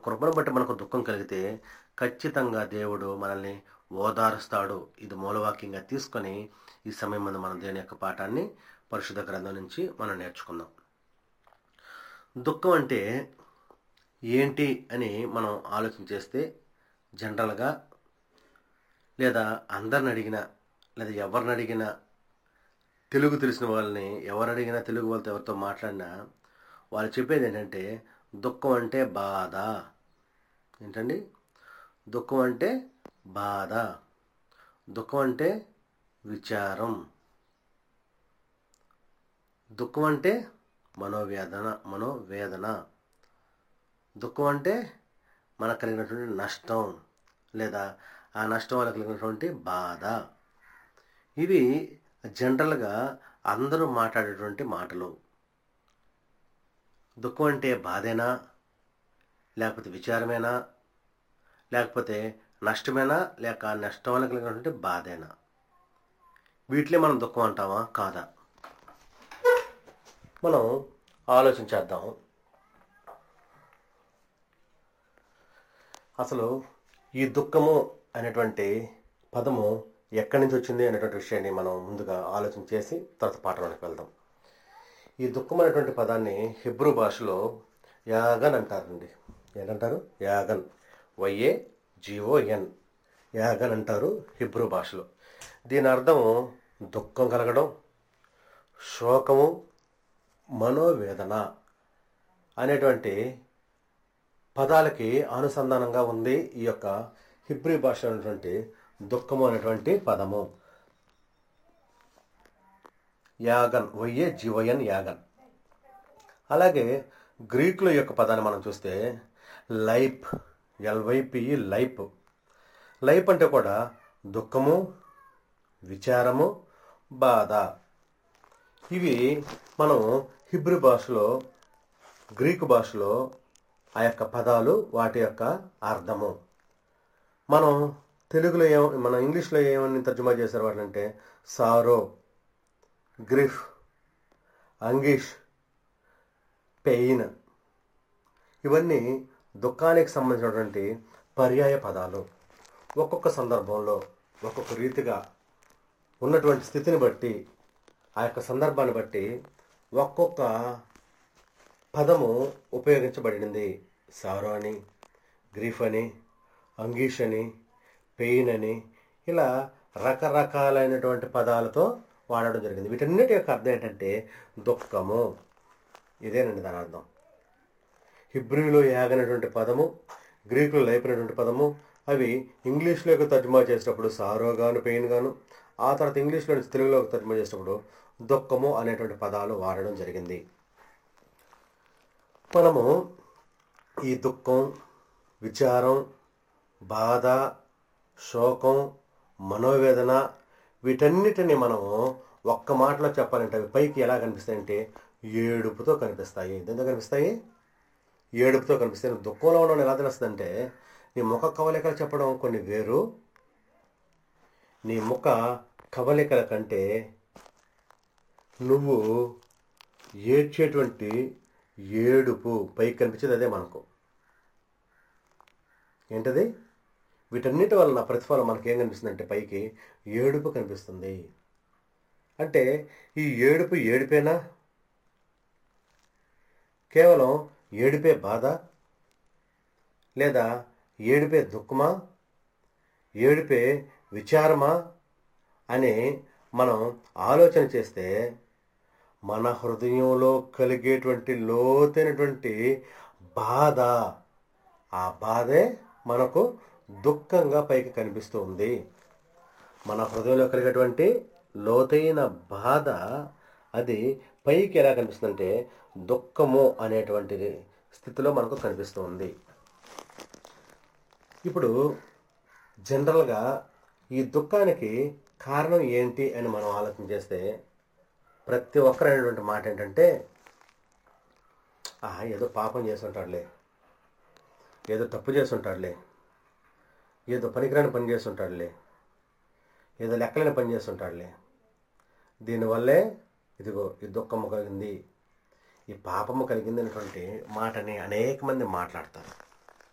కృపను బట్టి మనకు దుఃఖం కలిగితే ఖచ్చితంగా దేవుడు మనల్ని ఓదారుస్తాడు ఇది మూలవాక్యంగా తీసుకొని ఈ సమయం ముందు మనం దేని యొక్క పాఠాన్ని పరిశుద్ధ గ్రంథం నుంచి మనం నేర్చుకుందాం దుఃఖం అంటే ఏంటి అని మనం ఆలోచన చేస్తే జనరల్గా లేదా అందరిని అడిగినా లేదా ఎవరిని అడిగినా తెలుగు తెలిసిన వాళ్ళని ఎవరు అడిగినా తెలుగు వాళ్ళతో ఎవరితో మాట్లాడినా వాళ్ళు చెప్పేది ఏంటంటే దుఃఖం అంటే బాధ ఏంటండి దుఃఖం అంటే బాధ దుఃఖం అంటే విచారం దుఃఖం అంటే మనోవేదన మనోవేదన దుఃఖం అంటే మనకు కలిగినటువంటి నష్టం లేదా ఆ నష్టం వల్ల కలిగినటువంటి బాధ ఇవి జనరల్గా అందరూ మాట్లాడేటువంటి మాటలు దుఃఖం అంటే బాధేనా లేకపోతే విచారమేనా లేకపోతే నష్టమేనా లేక నష్టం వల్ల కలిగినటువంటి బాధేనా వీటిలో మనం దుఃఖం అంటామా కాదా మనం ఆలోచించేద్దాం అసలు ఈ దుఃఖము అనేటువంటి పదము ఎక్కడి నుంచి వచ్చింది అనేటువంటి విషయాన్ని మనం ముందుగా ఆలోచన చేసి తర్వాత పాఠంలోకి వెళ్దాం ఈ దుఃఖం అనేటువంటి పదాన్ని హిబ్రూ భాషలో యాగన్ అంటారండి ఏంటంటారు యాగన్ వైఏ జిఓఎన్ యాగన్ అంటారు హిబ్రూ భాషలో దీని అర్థం దుఃఖం కలగడం శోకము మనోవేదన అనేటువంటి పదాలకి అనుసంధానంగా ఉంది ఈ యొక్క హిబ్రీ భాష అనేటువంటి దుఃఖము అనేటువంటి పదము యాగన్ వయ్యే జీవయన్ యాగన్ అలాగే గ్రీకుల యొక్క పదాన్ని మనం చూస్తే లైప్ ఎల్వైపిఈ లైప్ లైప్ అంటే కూడా దుఃఖము విచారము బాధ ఇవి మనం హిబ్రూ భాషలో గ్రీకు భాషలో ఆ యొక్క పదాలు వాటి యొక్క అర్థము మనం తెలుగులో ఏం మన ఇంగ్లీష్లో ఏమని తర్జుమా చేశారు వాటినంటే సారో గ్రిఫ్ అంగిష్ పెయిన్ ఇవన్నీ దుఃఖానికి సంబంధించినటువంటి పర్యాయ పదాలు ఒక్కొక్క సందర్భంలో ఒక్కొక్క రీతిగా ఉన్నటువంటి స్థితిని బట్టి ఆ యొక్క సందర్భాన్ని బట్టి ఒక్కొక్క పదము ఉపయోగించబడింది సారో అని గ్రీఫ్ అని అంగీష్ అని పెయిన్ అని ఇలా రకరకాలైనటువంటి పదాలతో వాడడం జరిగింది వీటన్నిటి యొక్క అర్థం ఏంటంటే దుఃఖము ఇదేనండి దాని అర్థం హిబ్రూలో యాగనటువంటి పదము గ్రీకులో లేపినటువంటి పదము అవి ఇంగ్లీష్లోకి తర్జుమా చేసేటప్పుడు సారో గాను పెయిన్ గాను ఆ తర్వాత ఇంగ్లీష్లో నుంచి తెలుగులోకి తర్జుమా చేసేటప్పుడు దుఃఖము అనేటువంటి పదాలు వాడడం జరిగింది మనము ఈ దుఃఖం విచారం బాధ శోకం మనోవేదన వీటన్నిటిని మనము ఒక్క మాటలో చెప్పాలంటే అవి పైకి ఎలా కనిపిస్తాయంటే ఏడుపుతో కనిపిస్తాయి ఎందుకు కనిపిస్తాయి ఏడుపుతో కనిపిస్తాయి నువ్వు దుఃఖంలో ఉండడం ఎలా తెలుస్తుందంటే నీ ముఖ కవలికలు చెప్పడం కొన్ని వేరు నీ ముఖ కవలికల కంటే నువ్వు ఏడ్చేటువంటి ఏడుపు పైకి కనిపించేది అదే మనకు ఏంటది వీటన్నిటి వలన ప్రతిఫలం మనకేం కనిపిస్తుందంటే పైకి ఏడుపు కనిపిస్తుంది అంటే ఈ ఏడుపు ఏడుపేనా కేవలం ఏడుపే బాధ లేదా ఏడుపే దుఃఖమా ఏడుపే విచారమా అని మనం ఆలోచన చేస్తే మన హృదయంలో కలిగేటువంటి లోతైనటువంటి బాధ ఆ బాధే మనకు దుఃఖంగా పైకి కనిపిస్తూ ఉంది మన హృదయంలో కలిగేటువంటి లోతైన బాధ అది పైకి ఎలా కనిపిస్తుందంటే దుఃఖము అనేటువంటి స్థితిలో మనకు కనిపిస్తూ ఉంది ఇప్పుడు జనరల్గా ఈ దుఃఖానికి కారణం ఏంటి అని మనం ఆలోచన చేస్తే ప్రతి ఒక్కరు అనేటువంటి మాట ఏంటంటే "ఆ, ఏదో పాపం చేస్తుంటాడులే ఏదో తప్పు చేస్తుంటాడులే ఏదో పనికిరాని పని చేస్తుంటాడులే ఏదో లెక్కలేని పని చేస్తుంటాడులే దీనివల్లే ఇదిగో ఈ దుఃఖము కలిగింది ఈ పాపము కలిగింది అనేటువంటి మాటని అనేక మంది మాట్లాడతారు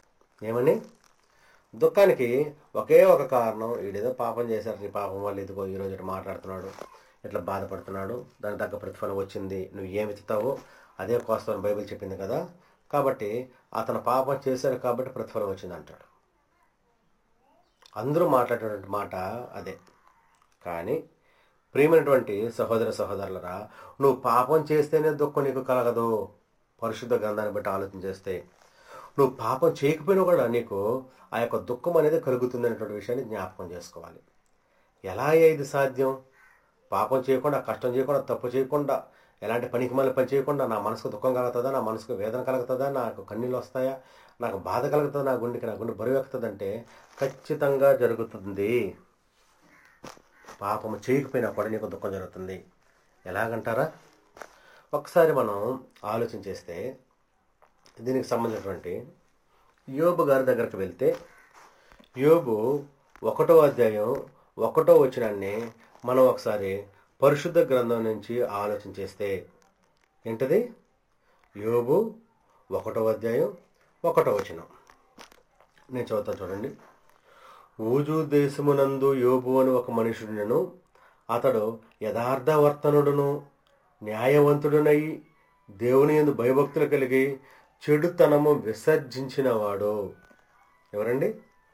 ఏమని దుఃఖానికి ఒకే ఒక కారణం వీడేదో పాపం చేశారు ఈ పాపం వల్ల ఇదిగో ఈరోజు ఇట్లా మాట్లాడుతున్నాడు ఇట్లా బాధపడుతున్నాడు దానికి తగ్గ ప్రతిఫలం వచ్చింది నువ్వు ఏమి ఎత్తుతావో అదే కోస్తాను బైబిల్ చెప్పింది కదా కాబట్టి అతను పాపం చేశారు కాబట్టి ప్రతిఫలం వచ్చింది అంటాడు అందరూ మాట్లాడేటువంటి మాట అదే కానీ ప్రియమైనటువంటి సహోదర సహోదరులరా నువ్వు పాపం చేస్తేనే దుఃఖం నీకు కలగదు పరిశుద్ధ గ్రంథాన్ని బట్టి ఆలోచన చేస్తే నువ్వు పాపం చేయకపోయినా కూడా నీకు ఆ యొక్క దుఃఖం అనేది కలుగుతుంది అనేటువంటి విషయాన్ని జ్ఞాపకం చేసుకోవాలి ఎలా అయ్యా ఇది సాధ్యం పాపం చేయకుండా కష్టం చేయకుండా తప్పు చేయకుండా ఎలాంటి పనికి మళ్ళీ పని చేయకుండా నా మనసుకు దుఃఖం కలుగుతుందా నా మనసుకు వేదన కలుగుతుందా నాకు కన్నీళ్ళు వస్తాయా నాకు బాధ కలుగుతుందా నా గుండెకి నా గుండె బరువు ఎక్కుతుందంటే ఖచ్చితంగా జరుగుతుంది పాపము చేయకపోయినా కూడా నీకు దుఃఖం జరుగుతుంది ఎలాగంటారా ఒకసారి మనం ఆలోచన చేస్తే దీనికి సంబంధించినటువంటి యోబు గారి దగ్గరకు వెళ్తే యోబు ఒకటో అధ్యాయం ఒకటో వచ్చినాన్ని మనం ఒకసారి పరిశుద్ధ గ్రంథం నుంచి ఆలోచన చేస్తే ఏంటది యోబు ఒకటో అధ్యాయం ఒకటో వచనం నేను చదువుతాను చూడండి ఊజు దేశమునందు యోబు అని ఒక మనుషుడును అతడు యథార్థవర్తనుడును న్యాయవంతుడునై దేవుని ఎందు భయభక్తులు కలిగి చెడుతనము విసర్జించినవాడు ఎవరండి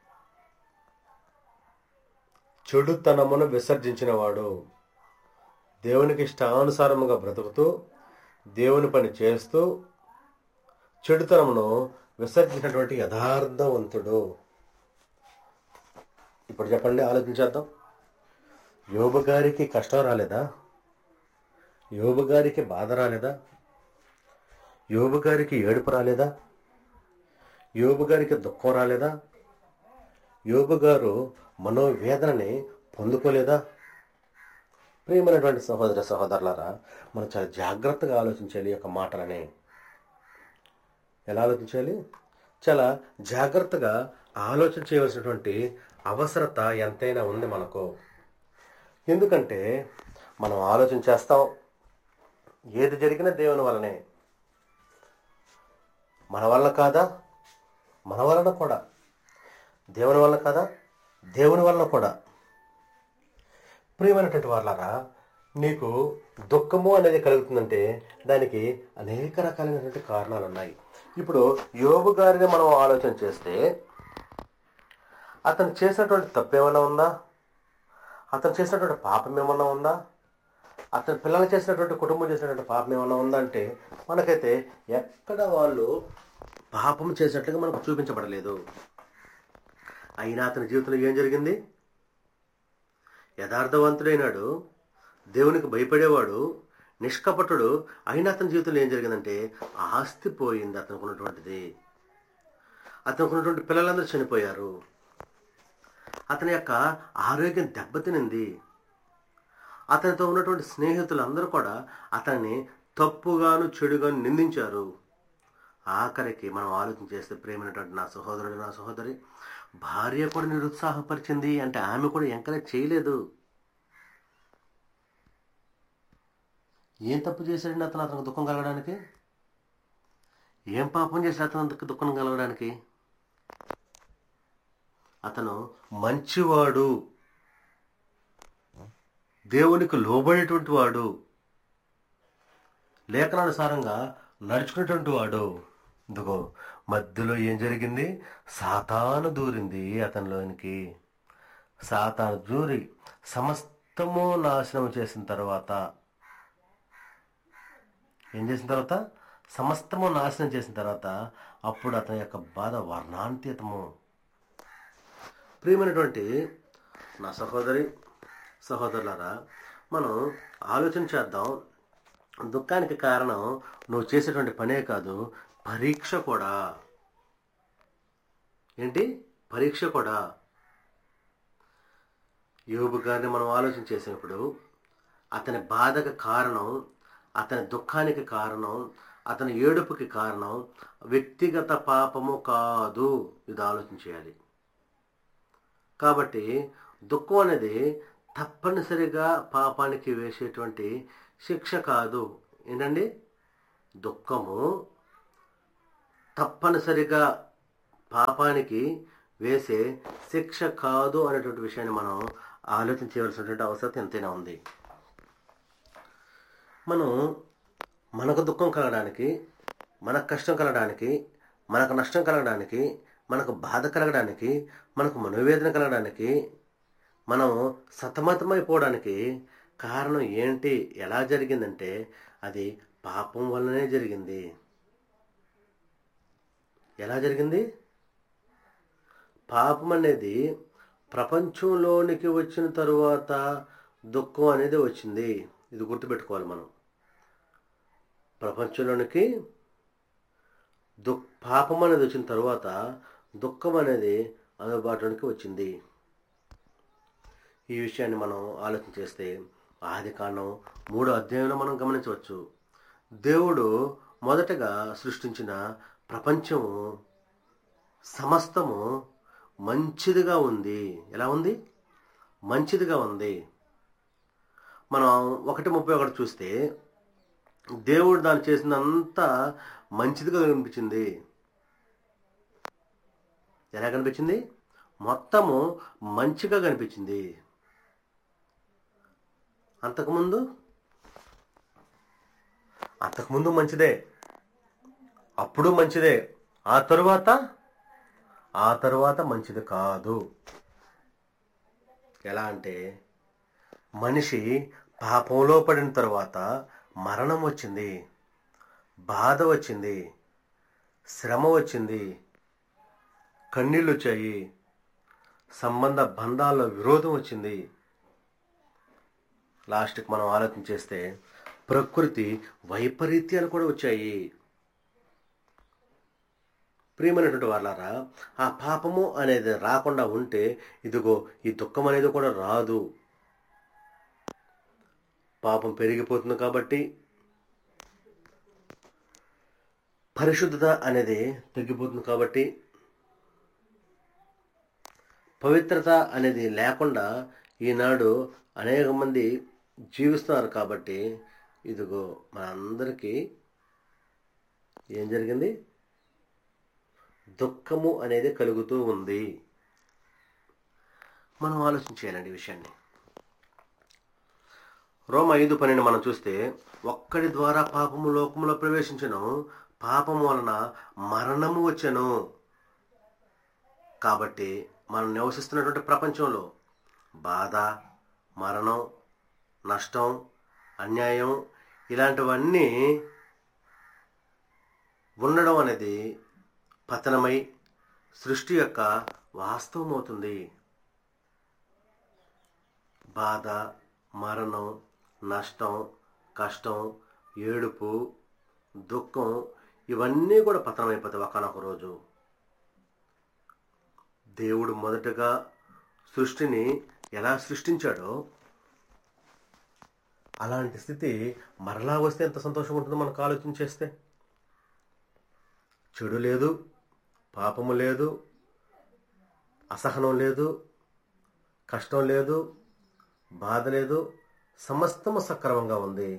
చెడుతనమును విసర్జించినవాడు దేవునికి ఇష్టానుసారముగా బ్రతుకుతూ దేవుని పని చేస్తూ చెడుతనమును విసర్జించినటువంటి యథార్థవంతుడు ఇప్పుడు చెప్పండి ఆలోచించేద్దాం యోబు గారికి కష్టం రాలేదా యోబు గారికి బాధ రాలేదా యోబు గారికి ఏడుపు రాలేదా యోబు గారికి దుఃఖం రాలేదా యోబు గారు మనోవేదనని పొందుకోలేదా ప్రియమైనటువంటి సహోదర సహోదరులారా మనం చాలా జాగ్రత్తగా ఆలోచించాలి ఈ యొక్క మాటలని ఎలా ఆలోచించాలి చాలా జాగ్రత్తగా ఆలోచన చేయవలసినటువంటి అవసరత ఎంతైనా ఉంది మనకు ఎందుకంటే మనం ఆలోచన చేస్తాం ఏది జరిగినా దేవుని వల్లనే మన వల్ల కాదా మన వలన కూడా దేవుని వల్ల కాదా దేవుని వలన కూడా ప్రియమైనటువంటి వాళ్ళారా నీకు దుఃఖము అనేది కలుగుతుందంటే దానికి అనేక రకాలైనటువంటి కారణాలు ఉన్నాయి ఇప్పుడు యోగు గారిని మనం ఆలోచన చేస్తే అతను చేసినటువంటి తప్పు ఏమైనా ఉందా అతను చేసినటువంటి పాపం ఏమన్నా ఉందా అతని పిల్లలు చేసినటువంటి కుటుంబం చేసినటువంటి పాపం ఏమన్నా ఉందా అంటే మనకైతే ఎక్కడ వాళ్ళు పాపం చేసినట్లుగా మనకు చూపించబడలేదు అయినా అతని జీవితంలో ఏం జరిగింది యథార్థవంతుడైనాడు దేవునికి భయపడేవాడు నిష్కపటుడు అయినా అతని జీవితంలో ఏం జరిగిందంటే ఆస్తి పోయింది అతనికి ఉన్నటువంటిది అతనికి ఉన్నటువంటి పిల్లలందరూ చనిపోయారు అతని యొక్క ఆరోగ్యం దెబ్బతినింది అతనితో ఉన్నటువంటి స్నేహితులు అందరూ కూడా అతన్ని తప్పుగాను చెడుగాను నిందించారు ఆఖరికి మనం ఆలోచన చేస్తే ప్రేమైనటువంటి నా సహోదరుడు నా సహోదరి భార్య కూడా నిరుత్సాహపరిచింది అంటే ఆమె కూడా ఎంకరేజ్ చేయలేదు ఏం తప్పు చేశాడండి అతను అతనికి దుఃఖం కలగడానికి ఏం పాపం చేశాడు అతను అంతకు దుఃఖం కలగడానికి అతను మంచివాడు దేవునికి లోబడేటువంటి వాడు లేఖనానుసారంగా నడుచుకునేటువంటి వాడు ఇదిగో మధ్యలో ఏం జరిగింది సాతాను దూరింది అతనిలోనికి సాతాను దూరి సమస్తము నాశనం చేసిన తర్వాత ఏం చేసిన తర్వాత సమస్తము నాశనం చేసిన తర్వాత అప్పుడు అతని యొక్క బాధ వర్ణాంతీతము ప్రియమైనటువంటి నా సహోదరి సహోదరులారా మనం ఆలోచన చేద్దాం దుఃఖానికి కారణం నువ్వు చేసేటువంటి పనే కాదు పరీక్ష కూడా ఏంటి పరీక్ష కూడా యోబు గారిని మనం ఆలోచన చేసినప్పుడు అతని బాధకు కారణం అతని దుఃఖానికి కారణం అతని ఏడుపుకి కారణం వ్యక్తిగత పాపము కాదు ఇది ఆలోచన చేయాలి కాబట్టి దుఃఖం అనేది తప్పనిసరిగా పాపానికి వేసేటువంటి శిక్ష కాదు ఏంటండి దుఃఖము తప్పనిసరిగా పాపానికి వేసే శిక్ష కాదు అనేటువంటి విషయాన్ని మనం ఆలోచన చేయవలసినటువంటి అవసరం ఎంతైనా ఉంది మనం మనకు దుఃఖం కలగడానికి మనకు కష్టం కలగడానికి మనకు నష్టం కలగడానికి మనకు బాధ కలగడానికి మనకు మనోవేదన కలగడానికి మనం సతమతమైపోవడానికి కారణం ఏంటి ఎలా జరిగిందంటే అది పాపం వల్లనే జరిగింది ఎలా జరిగింది పాపం అనేది ప్రపంచంలోనికి వచ్చిన తరువాత దుఃఖం అనేది వచ్చింది ఇది గుర్తుపెట్టుకోవాలి మనం ప్రపంచంలోనికి దుఃఖ పాపం అనేది వచ్చిన తర్వాత దుఃఖం అనేది అందుబాటులోనికి వచ్చింది ఈ విషయాన్ని మనం ఆలోచన చేస్తే ఆది కాండం మూడో అధ్యాయంలో మనం గమనించవచ్చు దేవుడు మొదటగా సృష్టించిన ప్రపంచము సమస్తము మంచిదిగా ఉంది ఎలా ఉంది మంచిదిగా ఉంది మనం ఒకటి ముప్పై ఒకటి చూస్తే దేవుడు దాన్ని చేసినంత మంచిదిగా కనిపించింది ఎలా కనిపించింది మొత్తము మంచిగా కనిపించింది అంతకుముందు అంతకుముందు మంచిదే అప్పుడు మంచిదే ఆ తరువాత ఆ తరువాత మంచిది కాదు ఎలా అంటే మనిషి పాపంలో పడిన తరువాత మరణం వచ్చింది బాధ వచ్చింది శ్రమ వచ్చింది కన్నీళ్ళు వచ్చాయి సంబంధ బంధాల్లో విరోధం వచ్చింది లాస్ట్కి మనం ఆలోచన చేస్తే ప్రకృతి వైపరీత్యాలు కూడా వచ్చాయి ప్రియమైనటువంటి వాళ్ళారా ఆ పాపము అనేది రాకుండా ఉంటే ఇదిగో ఈ దుఃఖం అనేది కూడా రాదు పాపం పెరిగిపోతుంది కాబట్టి పరిశుద్ధత అనేది తగ్గిపోతుంది కాబట్టి పవిత్రత అనేది లేకుండా ఈనాడు అనేక మంది జీవిస్తున్నారు కాబట్టి ఇదిగో మనందరికీ ఏం జరిగింది దుఃఖము అనేది కలుగుతూ ఉంది మనం ఆలోచన చేయాలండి ఈ విషయాన్ని రోమ ఐదు పన్నెండు మనం చూస్తే ఒక్కడి ద్వారా పాపము లోకములో ప్రవేశించను పాపము వలన మరణము వచ్చెను కాబట్టి మనం నివసిస్తున్నటువంటి ప్రపంచంలో బాధ మరణం నష్టం అన్యాయం ఇలాంటివన్నీ ఉండడం అనేది పతనమై సృష్టి యొక్క వాస్తవం అవుతుంది బాధ మరణం నష్టం కష్టం ఏడుపు దుఃఖం ఇవన్నీ కూడా పతనమైపోతాయి ఒకనొక రోజు దేవుడు మొదటగా సృష్టిని ఎలా సృష్టించాడో అలాంటి స్థితి మరలా వస్తే ఎంత సంతోషం ఉంటుందో మనకు ఆలోచన చేస్తే చెడు లేదు పాపము లేదు అసహనం లేదు కష్టం లేదు బాధ లేదు సమస్తము సక్రమంగా ఉంది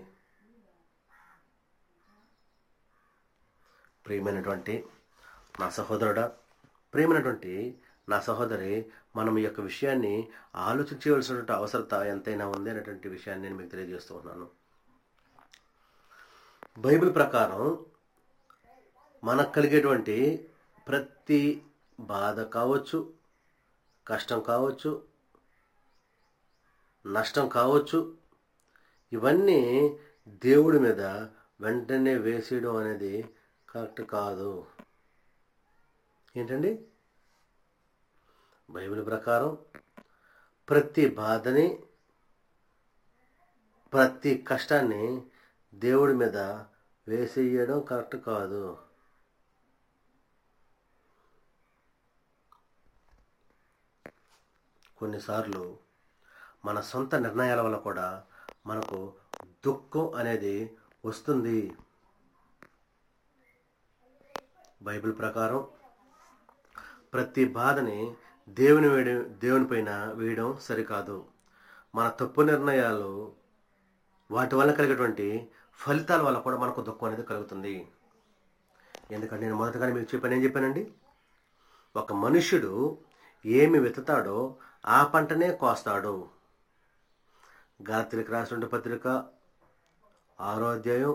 ప్రియమైనటువంటి నా సహోదరుడా ప్రియమైనటువంటి నా సహోదరి మనం ఈ యొక్క విషయాన్ని ఆలోచించవలసినటువంటి అవసరత ఎంతైనా ఉంది అనేటువంటి విషయాన్ని నేను మీకు తెలియజేస్తూ ఉన్నాను బైబిల్ ప్రకారం మనకు కలిగేటువంటి ప్రతి బాధ కావచ్చు కష్టం కావచ్చు నష్టం కావచ్చు ఇవన్నీ దేవుడి మీద వెంటనే వేసేయడం అనేది కరెక్ట్ కాదు ఏంటండి బైబిల్ ప్రకారం ప్రతి బాధని ప్రతి కష్టాన్ని దేవుడి మీద వేసేయడం కరెక్ట్ కాదు కొన్నిసార్లు మన సొంత నిర్ణయాల వల్ల కూడా మనకు దుఃఖం అనేది వస్తుంది బైబిల్ ప్రకారం ప్రతి బాధని దేవుని వేడి దేవుని పైన వేయడం సరికాదు మన తప్పు నిర్ణయాలు వాటి వల్ల కలిగేటువంటి ఫలితాల వల్ల కూడా మనకు దుఃఖం అనేది కలుగుతుంది ఎందుకంటే నేను మొదటగానే మీకు చెప్పాను ఏం చెప్పానండి ఒక మనుష్యుడు ఏమి విత్తుతాడో ఆ పంటనే కోస్తాడు గాత్రికి రాసిన పత్రిక ఆరో అధ్యాయం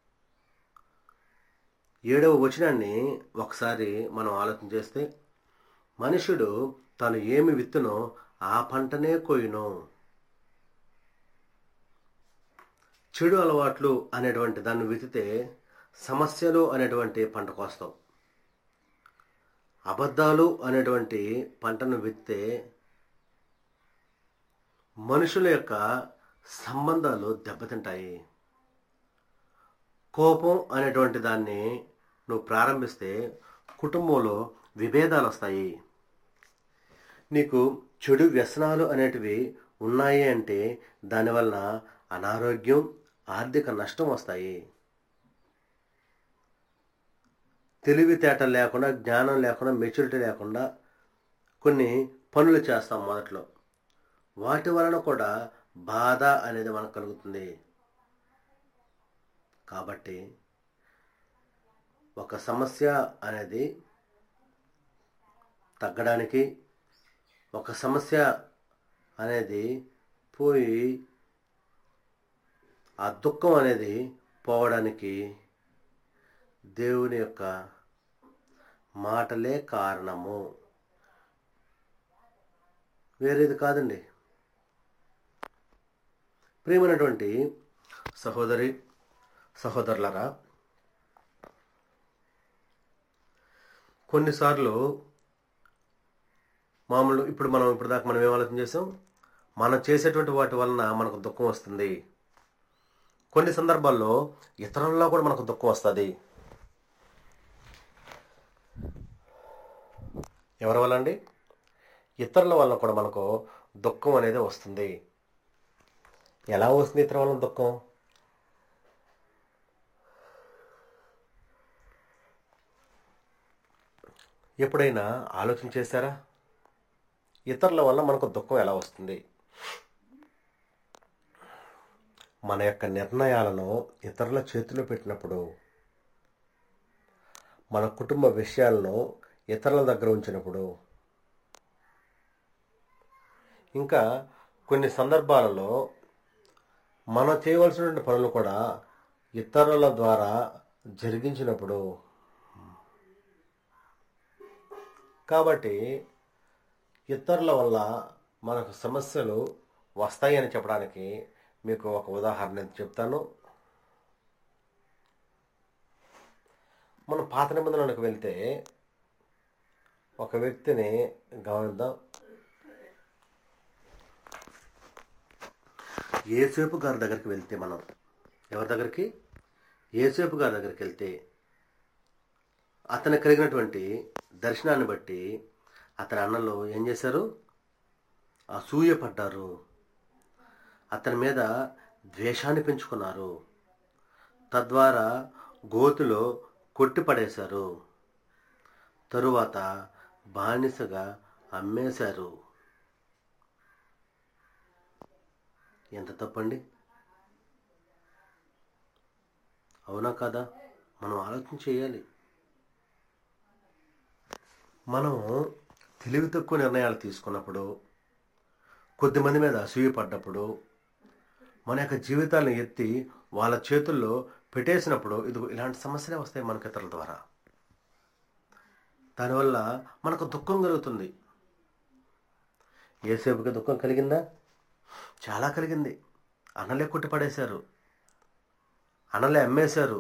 ఏడవ వచనాన్ని ఒకసారి మనం ఆలోచన చేస్తే మనుషుడు తను ఏమి విత్తునో ఆ పంటనే కోయును చెడు అలవాట్లు అనేటువంటి దాన్ని విత్తితే సమస్యలు అనేటువంటి పంట కోస్తాం అబద్ధాలు అనేటువంటి పంటను విత్తే మనుషుల యొక్క సంబంధాలు దెబ్బతింటాయి కోపం అనేటువంటి దాన్ని నువ్వు ప్రారంభిస్తే కుటుంబంలో విభేదాలు వస్తాయి నీకు చెడు వ్యసనాలు అనేటివి ఉన్నాయి అంటే దానివల్ల అనారోగ్యం ఆర్థిక నష్టం వస్తాయి తెలివితేటలు లేకుండా జ్ఞానం లేకుండా మెచ్యూరిటీ లేకుండా కొన్ని పనులు చేస్తాం మొదట్లో వాటి వలన కూడా బాధ అనేది మనకు కలుగుతుంది కాబట్టి ఒక సమస్య అనేది తగ్గడానికి ఒక సమస్య అనేది పోయి ఆ దుఃఖం అనేది పోవడానికి దేవుని యొక్క మాటలే కారణము వేరేది కాదండి ప్రియమైనటువంటి సహోదరి సహోదరులరా కొన్నిసార్లు మామూలు ఇప్పుడు మనం ఇప్పుడు దాకా మనం ఏం ఆలోచన చేసాం మనం చేసేటువంటి వాటి వలన మనకు దుఃఖం వస్తుంది కొన్ని సందర్భాల్లో ఇతరుల్లో కూడా మనకు దుఃఖం వస్తుంది ఎవరి వల్ల అండి ఇతరుల వల్ల కూడా మనకు దుఃఖం అనేది వస్తుంది ఎలా వస్తుంది ఇతరుల వల్ల దుఃఖం ఎప్పుడైనా ఆలోచన చేశారా ఇతరుల వల్ల మనకు దుఃఖం ఎలా వస్తుంది మన యొక్క నిర్ణయాలను ఇతరుల చేతిలో పెట్టినప్పుడు మన కుటుంబ విషయాలను ఇతరుల దగ్గర ఉంచినప్పుడు ఇంకా కొన్ని సందర్భాలలో మనం చేయవలసినటువంటి పనులు కూడా ఇతరుల ద్వారా జరిగించినప్పుడు కాబట్టి ఇతరుల వల్ల మనకు సమస్యలు వస్తాయని చెప్పడానికి మీకు ఒక ఉదాహరణ చెప్తాను మనం పాత నిబంధనలకు వెళ్తే ఒక వ్యక్తిని గమనిద్దాం ఏసేపు గారి దగ్గరికి వెళ్తే మనం ఎవరి దగ్గరికి ఏసేపు గారి దగ్గరికి వెళ్తే అతను కలిగినటువంటి దర్శనాన్ని బట్టి అతని అన్నలు ఏం చేశారు అసూయ పడ్డారు అతని మీద ద్వేషాన్ని పెంచుకున్నారు తద్వారా గోతులో కొట్టిపడేశారు తరువాత బానిసగా అమ్మేశారు ఎంత తప్పండి అవునా కదా మనం ఆలోచన చేయాలి మనం తెలివి తక్కువ నిర్ణయాలు తీసుకున్నప్పుడు కొద్దిమంది మీద అసూయ పడ్డప్పుడు మన యొక్క జీవితాలను ఎత్తి వాళ్ళ చేతుల్లో పెట్టేసినప్పుడు ఇది ఇలాంటి సమస్యలే వస్తాయి మనకి ఇతరుల ద్వారా దానివల్ల మనకు దుఃఖం కలుగుతుంది ఏసేపుకి దుఃఖం కలిగిందా చాలా కలిగింది అన్నలే కొట్టి పడేశారు అన్నలే అమ్మేశారు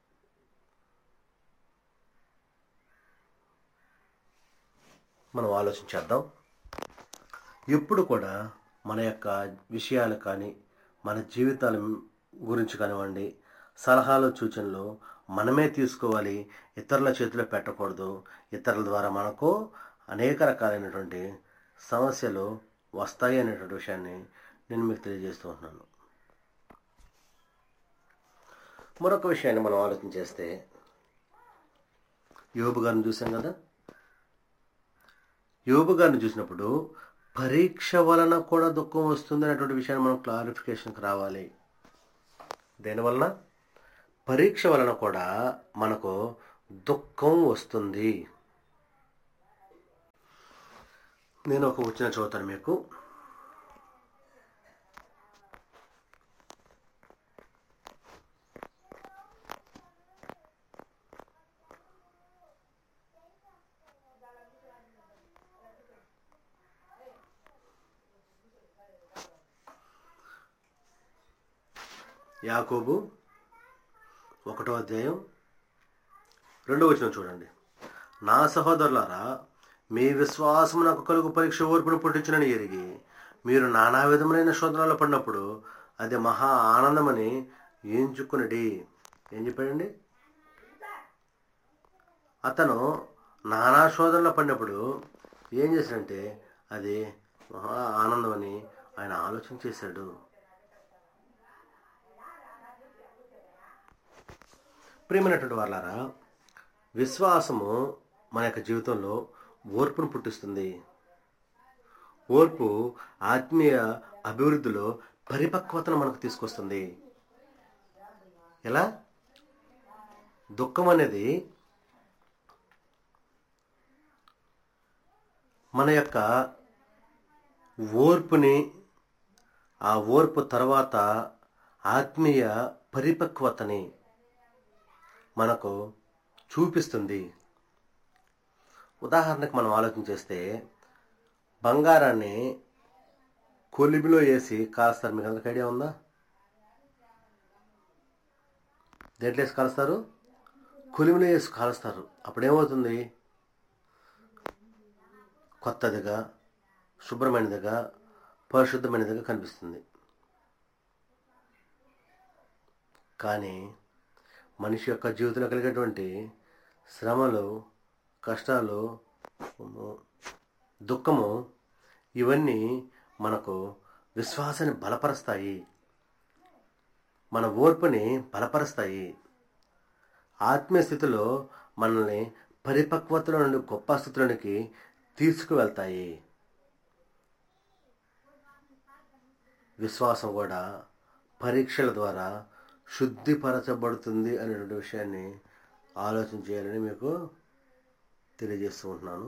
మనం ఆలోచించేద్దాం ఎప్పుడు కూడా మన యొక్క విషయాలు కానీ మన జీవితాల గురించి కానివ్వండి సలహాలు సూచనలు మనమే తీసుకోవాలి ఇతరుల చేతిలో పెట్టకూడదు ఇతరుల ద్వారా మనకు అనేక రకాలైనటువంటి సమస్యలు వస్తాయి అనేటువంటి విషయాన్ని నేను మీకు తెలియజేస్తూ ఉంటున్నాను మరొక విషయాన్ని మనం ఆలోచన చేస్తే యోబు గారిని చూసాం కదా యోబు గారిని చూసినప్పుడు పరీక్ష వలన కూడా దుఃఖం వస్తుంది అనేటువంటి విషయాన్ని మనం క్లారిఫికేషన్కి రావాలి దేనివలన పరీక్ష వలన కూడా మనకు దుఃఖం వస్తుంది నేను ఒక వచ్చిన చదువుతాను మీకు యాకోబు ఒకటో అధ్యాయం రెండో వచనం చూడండి నా సహోదరులారా మీ విశ్వాసం నాకు కలుగు పరీక్ష ఓర్పును పుట్టించునని ఎరిగి మీరు నానా విధములైన శోధనలో పడినప్పుడు అది మహా ఆనందమని ఎంచుకునడి ఏం చెప్పాడండి అతను నానా శోధనలో పడినప్పుడు ఏం చేశాడంటే అది మహా ఆనందమని ఆయన ఆలోచన చేశాడు ప్రియమైనటువంటి వాళ్ళారా విశ్వాసము మన యొక్క జీవితంలో ఓర్పును పుట్టిస్తుంది ఓర్పు ఆత్మీయ అభివృద్ధిలో పరిపక్వతను మనకు తీసుకొస్తుంది ఎలా దుఃఖం అనేది మన యొక్క ఓర్పుని ఆ ఓర్పు తర్వాత ఆత్మీయ పరిపక్వతని మనకు చూపిస్తుంది ఉదాహరణకు మనం ఆలోచన చేస్తే బంగారాన్ని కొలిమిలో వేసి కాలుస్తారు మీకు అందరికి ఐడియా ఉందా దేంట్లో వేసి కాలుస్తారు కొలిమిలో వేసి కాలుస్తారు అప్పుడు ఏమవుతుంది కొత్తదిగా శుభ్రమైనదిగా పరిశుద్ధమైనదిగా కనిపిస్తుంది కానీ మనిషి యొక్క జీవితంలో కలిగేటువంటి శ్రమలు కష్టాలు దుఃఖము ఇవన్నీ మనకు విశ్వాసాన్ని బలపరుస్తాయి మన ఓర్పుని బలపరుస్తాయి ఆత్మీయ స్థితిలో మనల్ని పరిపక్వతలో నుండి గొప్ప స్థితిలోనికి తీసుకువెళ్తాయి విశ్వాసం కూడా పరీక్షల ద్వారా శుద్ధిపరచబడుతుంది అనేటువంటి విషయాన్ని ఆలోచన చేయాలని మీకు తెలియజేస్తూ ఉంటున్నాను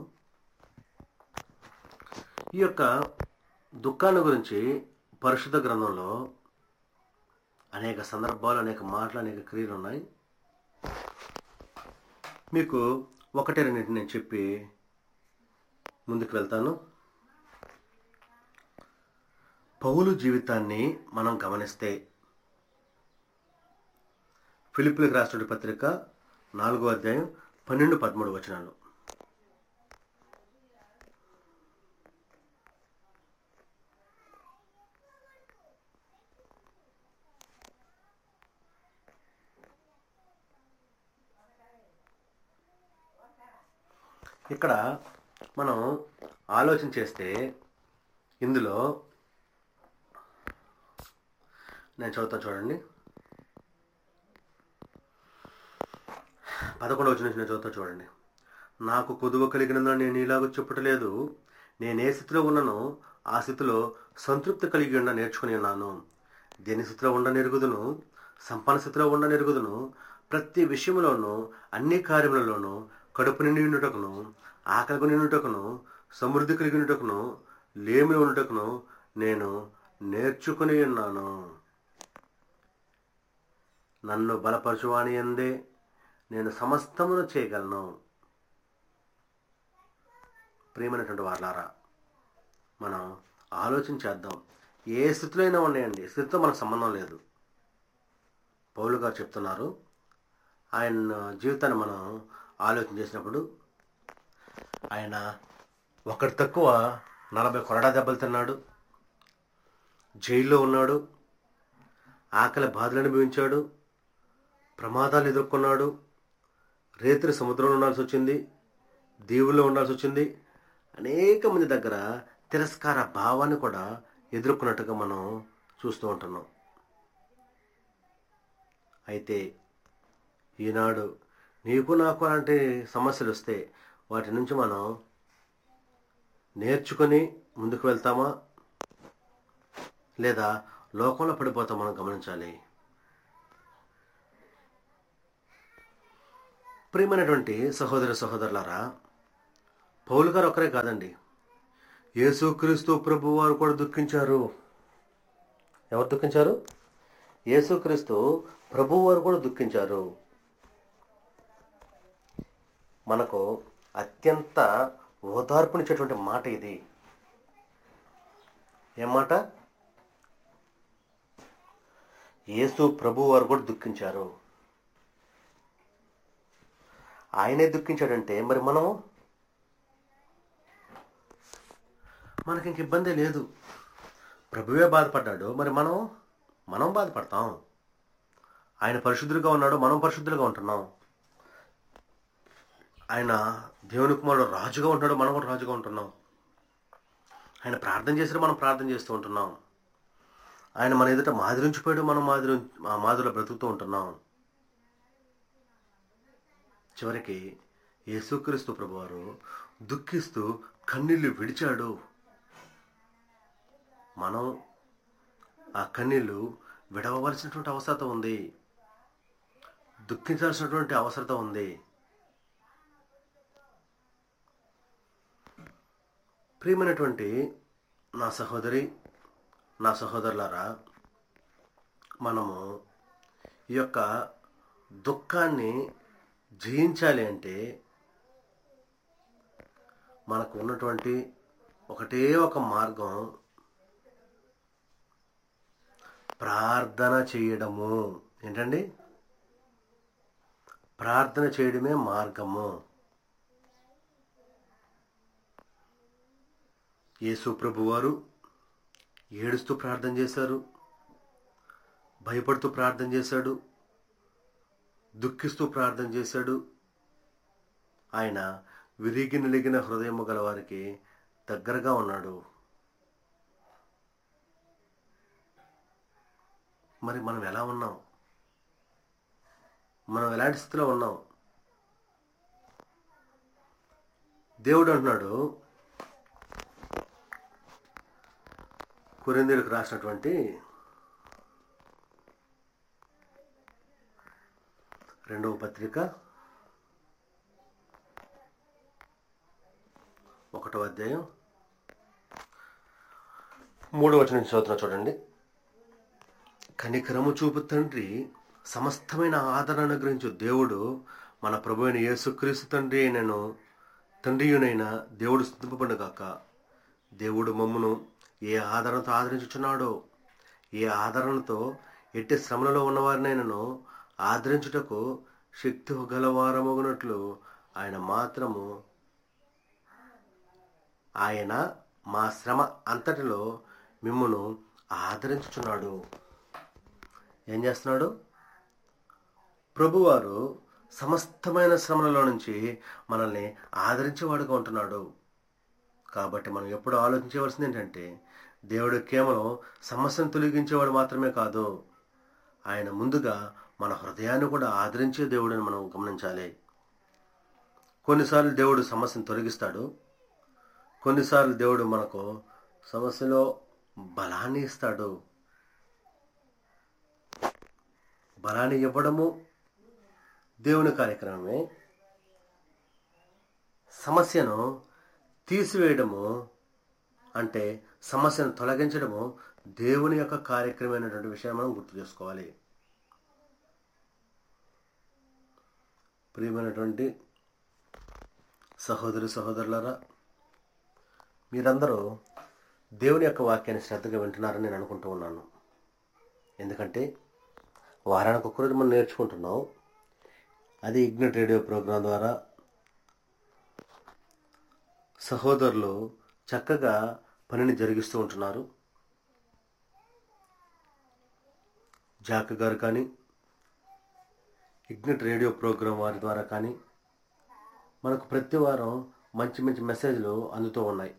ఈ యొక్క దుఃఖాన్ని గురించి పరిశుద్ధ గ్రంథంలో అనేక సందర్భాలు అనేక మాటలు అనేక క్రియలు ఉన్నాయి మీకు ఒకటి రెండింటి నేను చెప్పి ముందుకు వెళ్తాను పౌలు జీవితాన్ని మనం గమనిస్తే ఫిలిపిలకు రాష్ట్ర పత్రిక నాలుగో అధ్యాయం పన్నెండు పదమూడు వచనాలు ఇక్కడ మనం ఆలోచన చేస్తే ఇందులో నేను చదువుతా చూడండి పదకొండవ వచ్చిన నేను చదువుతా చూడండి నాకు కొదువ కలిగిన నేను ఇలాగ చెప్పుటలేదు నేను ఏ స్థితిలో ఉన్నానో ఆ స్థితిలో సంతృప్తి కలిగి ఉండ నేర్చుకుని ఉన్నాను దేని స్థితిలో ఉండ నెరుగుదును సంపన్న స్థితిలో ఉండ నెరుగుదును ప్రతి విషయంలోనూ అన్ని కార్యములలోనూ కడుపు నిండి ఉండుటకును ఆకలికి నిండుటకును సమృద్ధి కలిగి ఉండుటకును లేమి ఉండుటకును నేను నేర్చుకుని ఉన్నాను నన్ను బలపరచువాని అందే నేను సమస్తమును చేయగలను ప్రియమైనటువంటి వాళ్ళారా మనం ఆలోచన చేద్దాం ఏ స్థితిలో అయినా ఉన్నాయండి స్థితితో మనకు సంబంధం లేదు పౌలు గారు చెప్తున్నారు ఆయన జీవితాన్ని మనం ఆలోచన చేసినప్పుడు ఆయన ఒకటి తక్కువ నలభై కొరడా దెబ్బలు తిన్నాడు జైల్లో ఉన్నాడు ఆకలి బాధలు అనుభవించాడు ప్రమాదాలు ఎదుర్కొన్నాడు రేత్రి సముద్రంలో ఉండాల్సి వచ్చింది దీవుల్లో ఉండాల్సి వచ్చింది అనేక మంది దగ్గర తిరస్కార భావాన్ని కూడా ఎదుర్కొన్నట్టుగా మనం చూస్తూ ఉంటున్నాం అయితే ఈనాడు నీకు నాకు అలాంటి సమస్యలు వస్తే వాటి నుంచి మనం నేర్చుకొని ముందుకు వెళ్తామా లేదా లోకంలో పడిపోతాం మనం గమనించాలి ప్రియమైనటువంటి సహోదర సహోదరులారా పౌలు గారు ఒకరే కాదండి యేసుక్రీస్తు ప్రభు వారు కూడా దుఃఖించారు ఎవరు దుఃఖించారు యేసుక్రీస్తు ప్రభు వారు కూడా దుఃఖించారు మనకు అత్యంత ఓదార్పునిచ్చేటువంటి మాట ఇది ఏం మాట యేసు ప్రభు వారు కూడా దుఃఖించారు ఆయనే దుఃఖించాడంటే మరి మనం మనకి ఇంక ఇబ్బంది లేదు ప్రభువే బాధపడ్డాడు మరి మనం మనం బాధపడతాం ఆయన పరిశుద్ధులుగా ఉన్నాడు మనం పరిశుద్ధులుగా ఉంటున్నాం ఆయన దేవుని కుమారుడు రాజుగా ఉంటున్నాడు మనం కూడా రాజుగా ఉంటున్నాం ఆయన ప్రార్థన చేసినా మనం ప్రార్థన చేస్తూ ఉంటున్నాం ఆయన మన ఎదుట మాదిరించిపోయాడు మనం మాదిరి ఆ మాదిరిలో బ్రతుకుతూ ఉంటున్నాం చివరికి యేసుక్రీస్తు ప్రభువారు దుఃఖిస్తూ కన్నీళ్లు విడిచాడు మనం ఆ కన్నీళ్లు విడవలసినటువంటి అవసరత ఉంది దుఃఖించాల్సినటువంటి అవసరత ఉంది ప్రియమైనటువంటి నా సహోదరి నా సహోదరులారా మనము ఈ యొక్క దుఃఖాన్ని జయించాలి అంటే మనకు ఉన్నటువంటి ఒకటే ఒక మార్గం ప్రార్థన చేయడము ఏంటండి ప్రార్థన చేయడమే మార్గము యేసు ప్రభువారు ఏడుస్తూ ప్రార్థన చేశారు భయపడుతూ ప్రార్థన చేశాడు దుఃఖిస్తూ ప్రార్థన చేశాడు ఆయన విరిగి నిలిగిన హృదయము గల వారికి దగ్గరగా ఉన్నాడు మరి మనం ఎలా ఉన్నాం మనం ఎలాంటి స్థితిలో ఉన్నాం దేవుడు అంటున్నాడు కురిందీలకు రాసినటువంటి రెండవ పత్రిక ఒకటో అధ్యాయం మూడవ వచనం నుంచి చదువుతున్నా చూడండి కనికరము చూపు తండ్రి సమస్తమైన ఆదరణ అనుగ్రహించు దేవుడు మన ప్రభు అయిన యేసుక్రీస్తు తండ్రి అయినను తండ్రియునైన దేవుడు స్థుతింపబడుగాక దేవుడు మమ్మును ఏ ఆదరణతో ఆదరించుచున్నాడో ఏ ఆదరణతో ఎట్టి శ్రమలలో ఉన్నవారినైనను ఆదరించుటకు శక్తి గలవారమగునట్లు ఆయన మాత్రము ఆయన మా శ్రమ అంతటిలో మిమ్మును ఆదరించుచున్నాడు ఏం చేస్తున్నాడు ప్రభువారు సమస్తమైన శ్రమలలో నుంచి మనల్ని ఆదరించేవాడుగా ఉంటున్నాడు కాబట్టి మనం ఎప్పుడు ఆలోచించవలసింది ఏంటంటే దేవుడు కేవలం సమస్యను తొలగించేవాడు మాత్రమే కాదు ఆయన ముందుగా మన హృదయాన్ని కూడా ఆదరించే దేవుడిని మనం గమనించాలి కొన్నిసార్లు దేవుడు సమస్యను తొలగిస్తాడు కొన్నిసార్లు దేవుడు మనకు సమస్యలో బలాన్ని ఇస్తాడు బలాన్ని ఇవ్వడము దేవుని కార్యక్రమమే సమస్యను తీసివేయడము అంటే సమస్యను తొలగించడము దేవుని యొక్క కార్యక్రమమైనటువంటి విషయాన్ని మనం గుర్తు చేసుకోవాలి ప్రియమైనటువంటి సహోదరి సహోదరులారా మీరందరూ దేవుని యొక్క వాక్యాన్ని శ్రద్ధగా వింటున్నారని నేను అనుకుంటూ ఉన్నాను ఎందుకంటే వారానికి ఒక్కరోజు మనం నేర్చుకుంటున్నాం అది ఇగ్నెట్ రేడియో ప్రోగ్రాం ద్వారా సహోదరులు చక్కగా పనిని జరిగిస్తూ ఉంటున్నారు జాక్ గారు కానీ ఇగ్నెట్ రేడియో ప్రోగ్రాం వారి ద్వారా కానీ మనకు ప్రతి వారం మంచి మంచి మెసేజ్లు అందుతూ ఉన్నాయి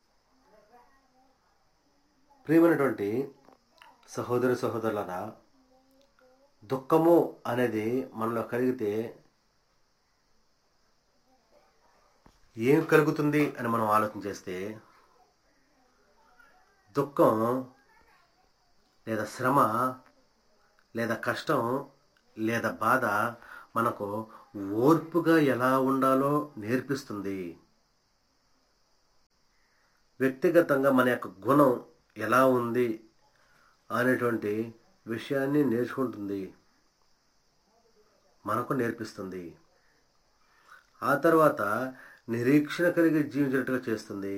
ప్రియమైనటువంటి సహోదరి సహోదరులరా దుఃఖము అనేది మనలో కలిగితే ఏం కలుగుతుంది అని మనం ఆలోచన చేస్తే దుఃఖం లేదా శ్రమ లేదా కష్టం లేదా బాధ మనకు ఓర్పుగా ఎలా ఉండాలో నేర్పిస్తుంది వ్యక్తిగతంగా మన యొక్క గుణం ఎలా ఉంది అనేటువంటి విషయాన్ని నేర్చుకుంటుంది మనకు నేర్పిస్తుంది ఆ తర్వాత నిరీక్షణ కలిగి జీవించినట్టుగా చేస్తుంది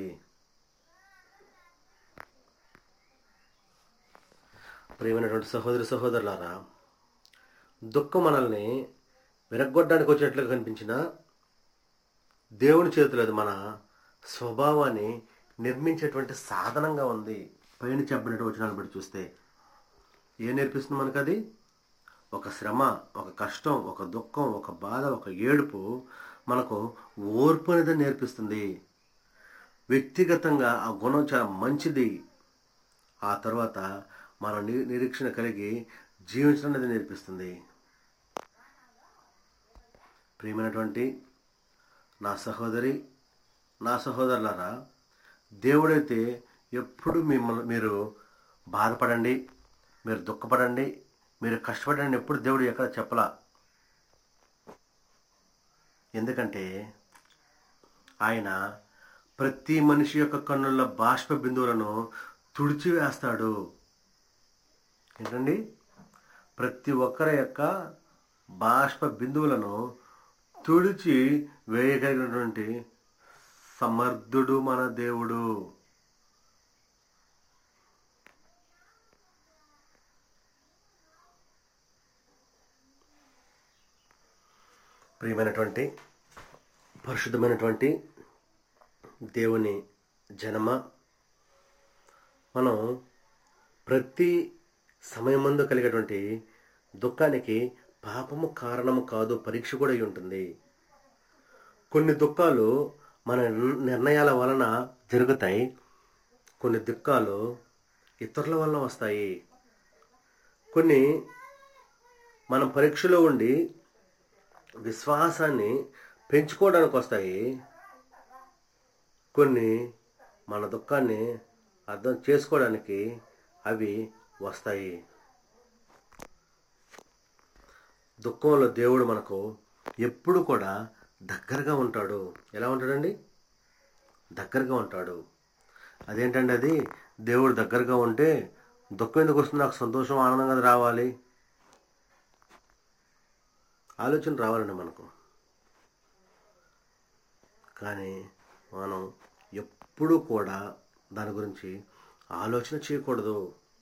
ప్రియమైనటువంటి సహోదరి సహోదరులారా దుఃఖం మనల్ని విరగ్గొట్టడానికి వచ్చినట్లుగా కనిపించిన దేవుని చేతిలో అది మన స్వభావాన్ని నిర్మించేటువంటి సాధనంగా ఉంది పైన చెప్పినట్టు వచ్చినాన్ని బట్టి చూస్తే ఏం నేర్పిస్తుంది మనకు అది ఒక శ్రమ ఒక కష్టం ఒక దుఃఖం ఒక బాధ ఒక ఏడుపు మనకు ఓర్పు అనేది నేర్పిస్తుంది వ్యక్తిగతంగా ఆ గుణం చాలా మంచిది ఆ తర్వాత మన ని- నిరీక్షణ కలిగి జీవించడం అనేది నేర్పిస్తుంది ప్రియమైనటువంటి నా సహోదరి నా సహోదరులారా దేవుడైతే ఎప్పుడు మిమ్మల్ని మీరు బాధపడండి మీరు దుఃఖపడండి మీరు కష్టపడండి ఎప్పుడు దేవుడు ఎక్కడ చెప్పలా ఎందుకంటే ఆయన ప్రతి మనిషి యొక్క కన్నుల బాష్ప బిందువులను తుడిచివేస్తాడు ఏంటండి ప్రతి ఒక్కరి యొక్క బాష్ప బిందువులను తుడిచి వేయగలిగినటువంటి సమర్థుడు మన దేవుడు ప్రియమైనటువంటి పరిశుద్ధమైనటువంటి దేవుని జనమ మనం ప్రతి సమయమందు కలిగేటువంటి దుఃఖానికి పాపము కారణము కాదు పరీక్ష కూడా అయి ఉంటుంది కొన్ని దుఃఖాలు మన నిర్ణయాల వలన జరుగుతాయి కొన్ని దుఃఖాలు ఇతరుల వలన వస్తాయి కొన్ని మనం పరీక్షలో ఉండి విశ్వాసాన్ని పెంచుకోవడానికి వస్తాయి కొన్ని మన దుఃఖాన్ని అర్థం చేసుకోవడానికి అవి వస్తాయి దుఃఖంలో దేవుడు మనకు ఎప్పుడు కూడా దగ్గరగా ఉంటాడు ఎలా ఉంటాడండి దగ్గరగా ఉంటాడు అదేంటండి అది దేవుడు దగ్గరగా ఉంటే దుఃఖం ఎందుకు వస్తుంది నాకు సంతోషం ఆనందంగా రావాలి ఆలోచన రావాలండి మనకు కానీ మనం ఎప్పుడూ కూడా దాని గురించి ఆలోచన చేయకూడదు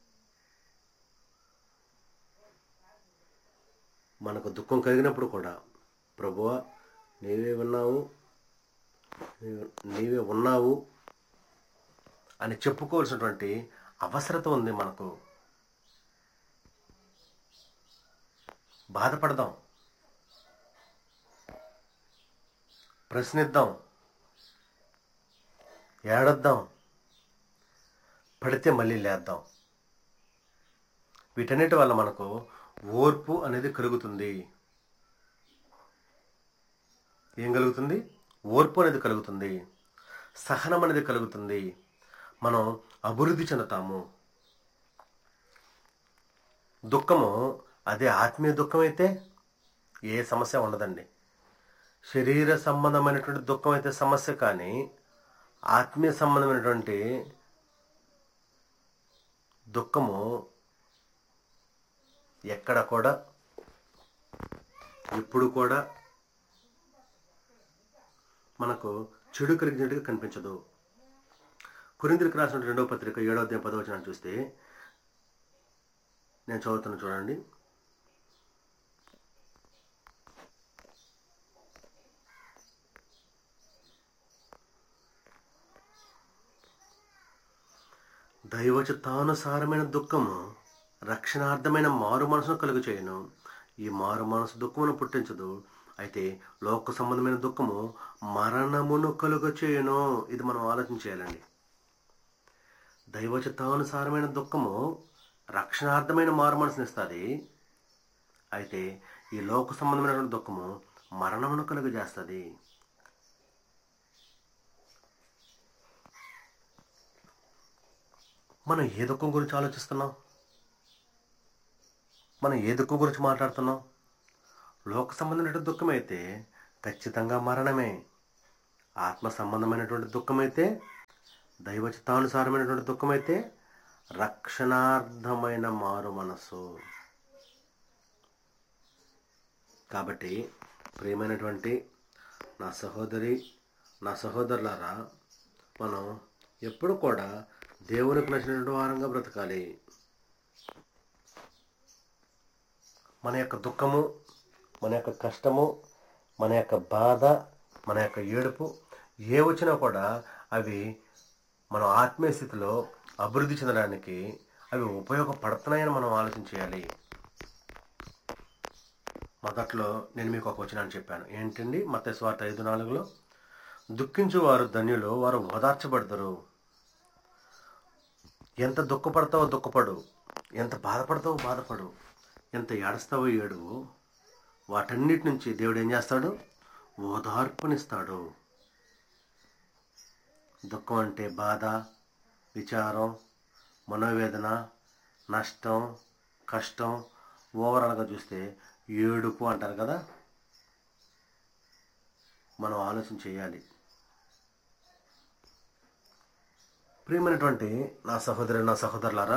మనకు దుఃఖం కలిగినప్పుడు కూడా ప్రభువా నీవే ఉన్నావు నీవే- నీవే ఉన్నావు అని చెప్పుకోవాల్సినటువంటి అవసరత ఉంది మనకు బాధపడదాం ప్రశ్నిద్దాం ఏడద్దాం పడితే మళ్ళీ లేద్దాం వీటన్నిటి వల్ల మనకు ఓర్పు అనేది కలుగుతుంది ఏం కలుగుతుంది ఓర్పు అనేది కలుగుతుంది సహనం అనేది కలుగుతుంది మనం అభివృద్ధి చెందుతాము దుఃఖము అదే ఆత్మీయ దుఃఖం అయితే ఏ సమస్య ఉండదండి శరీర సంబంధమైనటువంటి దుఃఖం అయితే సమస్య కానీ ఆత్మీయ సంబంధమైనటువంటి దుఃఖము ఎక్కడ కూడా ఎప్పుడు కూడా మనకు చెడు కలిగినట్టుగా కనిపించదు కురిందులకు రాసిన రెండవ పత్రిక ఏడవ అధ్యాయం పదవచనాన్ని చూస్తే నేను చదువుతున్నా చూడండి దైవచిత్తానుసారమైన దుఃఖము రక్షణార్థమైన మారు మనసును కలుగు చేయను ఈ మారు మనసు దుఃఖమును పుట్టించదు అయితే లోక సంబంధమైన దుఃఖము మరణమును కలుగ చేయను ఇది మనం ఆలోచించేయాలండి దైవచిత్తానుసారమైన దుఃఖము రక్షణార్థమైన మారు మనసునిస్తుంది అయితే ఈ లోక సంబంధమైనటువంటి దుఃఖము మరణమును కలుగజేస్తుంది మనం ఏ దుఃఖం గురించి ఆలోచిస్తున్నాం మనం ఏ దుఃఖం గురించి మాట్లాడుతున్నాం లోక సంబంధమైన దుఃఖం అయితే ఖచ్చితంగా మరణమే ఆత్మ సంబంధమైనటువంటి దుఃఖం అయితే దైవ చిత్తానుసారమైనటువంటి దుఃఖం అయితే రక్షణార్థమైన మారు మనసు కాబట్టి ప్రియమైనటువంటి నా సహోదరి నా సహోదరులారా మనం ఎప్పుడు కూడా దేవునికి నచ్చినటువంటి వారంగా బ్రతకాలి మన యొక్క దుఃఖము మన యొక్క కష్టము మన యొక్క బాధ మన యొక్క ఏడుపు ఏ వచ్చినా కూడా అవి మన ఆత్మీయ స్థితిలో అభివృద్ధి చెందడానికి అవి ఉపయోగపడుతున్నాయని మనం ఆలోచన చేయాలి మొదట్లో నేను మీకు ఒక వచనాన్ని చెప్పాను ఏంటండి మత స్వార్థ ఐదు నాలుగులో దుఃఖించు వారు ధన్యులు వారు ఓదార్చబడతారు ఎంత దుఃఖపడతావో దుఃఖపడు ఎంత బాధపడతావో బాధపడు ఎంత ఏడుస్తావో ఏడు వాటన్నిటి నుంచి దేవుడు ఏం చేస్తాడు ఓదార్పునిస్తాడు దుఃఖం అంటే బాధ విచారం మనోవేదన నష్టం కష్టం ఓవరాల్గా చూస్తే ఏడుపు అంటారు కదా మనం ఆలోచన చేయాలి ప్రియమైనటువంటి నా సహోదరు నా సహోదరులారా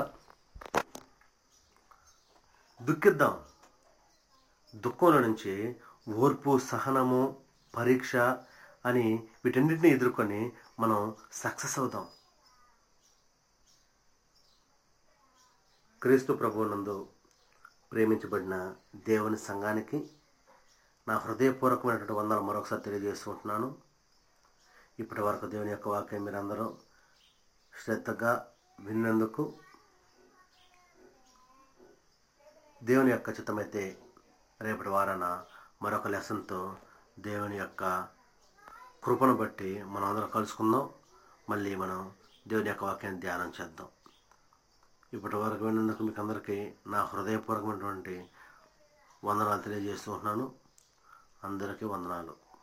దుఃఖిద్దాం దుఃఖంలో నుంచి ఓర్పు సహనము పరీక్ష అని వీటన్నిటిని ఎదుర్కొని మనం సక్సెస్ అవుదాం క్రీస్తు ప్రభువునందు ప్రేమించబడిన దేవుని సంఘానికి నా హృదయపూర్వకమైనటువంటి వందలు మరొకసారి తెలియజేసుకుంటున్నాను ఇప్పటి వరకు దేవుని యొక్క వాక్యం మీరందరూ శ్రద్ధగా విన్నందుకు దేవుని యొక్క చిత్తమైతే రేపటి వారాన మరొక లెసన్తో దేవుని యొక్క కృపను బట్టి మనం అందరం కలుసుకుందాం మళ్ళీ మనం దేవుని యొక్క వాక్యాన్ని ధ్యానం చేద్దాం ఇప్పటి వరకు విన్నందుకు మీకు అందరికీ నా హృదయపూర్వకమైనటువంటి వందనాలు తెలియజేస్తూ ఉంటున్నాను అందరికీ వందనాలు